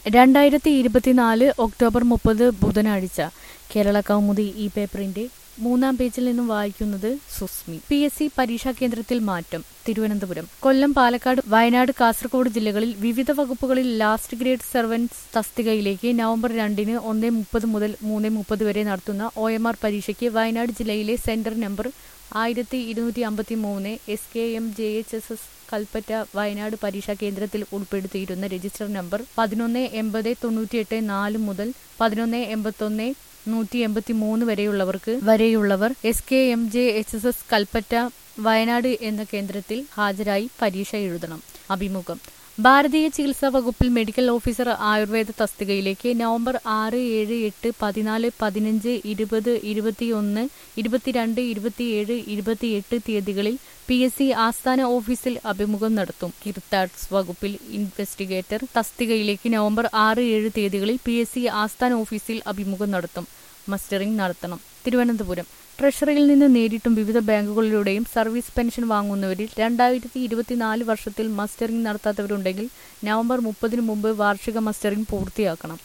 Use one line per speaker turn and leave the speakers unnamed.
രണ്ടായിരത്തി ഇരുപത്തിനാല് ഒക്ടോബർ മുപ്പത് ബുധനാഴ്ച കേരള കൗമുദി ഈ പേപ്പറിന്റെ മൂന്നാം പേജിൽ നിന്നും വായിക്കുന്നത് സുസ്മി പി എസ് സി പരീക്ഷാ കേന്ദ്രത്തിൽ മാറ്റം തിരുവനന്തപുരം കൊല്ലം പാലക്കാട് വയനാട് കാസർഗോഡ് ജില്ലകളിൽ വിവിധ വകുപ്പുകളിൽ ലാസ്റ്റ് ഗ്രേഡ് സെർവൻസ് തസ്തികയിലേക്ക് നവംബർ രണ്ടിന് ഒന്ന് മുപ്പത് മുതൽ മൂന്ന് മുപ്പത് വരെ നടത്തുന്ന ഒ എം ആർ പരീക്ഷയ്ക്ക് വയനാട് ജില്ലയിലെ സെന്റർ നമ്പർ ആയിരത്തി ഇരുന്നൂറ്റി അമ്പത്തി മൂന്ന് S K M J H S S Kalpetta Wayanad പരീക്ഷാ കേന്ദ്രത്തിൽ ഉൾപ്പെടുത്തിയിരുന്ന രജിസ്റ്റർ നമ്പർ പതിനൊന്ന് എൺപത് തൊണ്ണൂറ്റിയെട്ട് നാല് മുതൽ പതിനൊന്ന് എൺപത്തൊന്ന് നൂറ്റി എൺപത്തി മൂന്ന് വരെയുള്ളവർക്ക് വരെയുള്ളവർ S K M J H S S Kalpetta Wayanad എന്ന കേന്ദ്രത്തിൽ ഹാജരായി പരീക്ഷ എഴുതണം അഭിമുഖം ഭാരതീയ ചികിത്സാ വകുപ്പിൽ മെഡിക്കൽ ഓഫീസർ ആയുർവേദ തസ്തികയിലേക്ക് നവംബർ ആറ് ഏഴ് എട്ട് പതിനാല് പതിനഞ്ച് ഇരുപത് ഇരുപത്തിയൊന്ന് ഇരുപത്തിരണ്ട് ഇരുപത്തിയേഴ് ഇരുപത്തിയെട്ട് തീയതികളിൽ പി എസ് സി ആസ്ഥാന ഓഫീസിൽ അഭിമുഖം നടത്തും കിർത്താഡ്സ് വകുപ്പിൽ ഇൻവെസ്റ്റിഗേറ്റർ തസ്തികയിലേക്ക് നവംബർ ആറ് ഏഴ് തീയതികളിൽ പി എസ് സി ആസ്ഥാന ഓഫീസിൽ അഭിമുഖം നടത്തും മസ്റ്ററിംഗ് നടത്തണം തിരുവനന്തപുരം ട്രഷറിയിൽ നിന്ന് നേരിട്ടും വിവിധ ബാങ്കുകളിലൂടെയും സർവീസ് പെൻഷൻ വാങ്ങുന്നവരിൽ രണ്ടായിരത്തി ഇരുപത്തിനാല് വർഷത്തിൽ മസ്റ്ററിംഗ് നടത്താത്തവരുണ്ടെങ്കിൽ നവംബർ മുപ്പതിനു മുമ്പ് വാർഷിക മസ്റ്ററിംഗ് പൂർത്തിയാക്കണം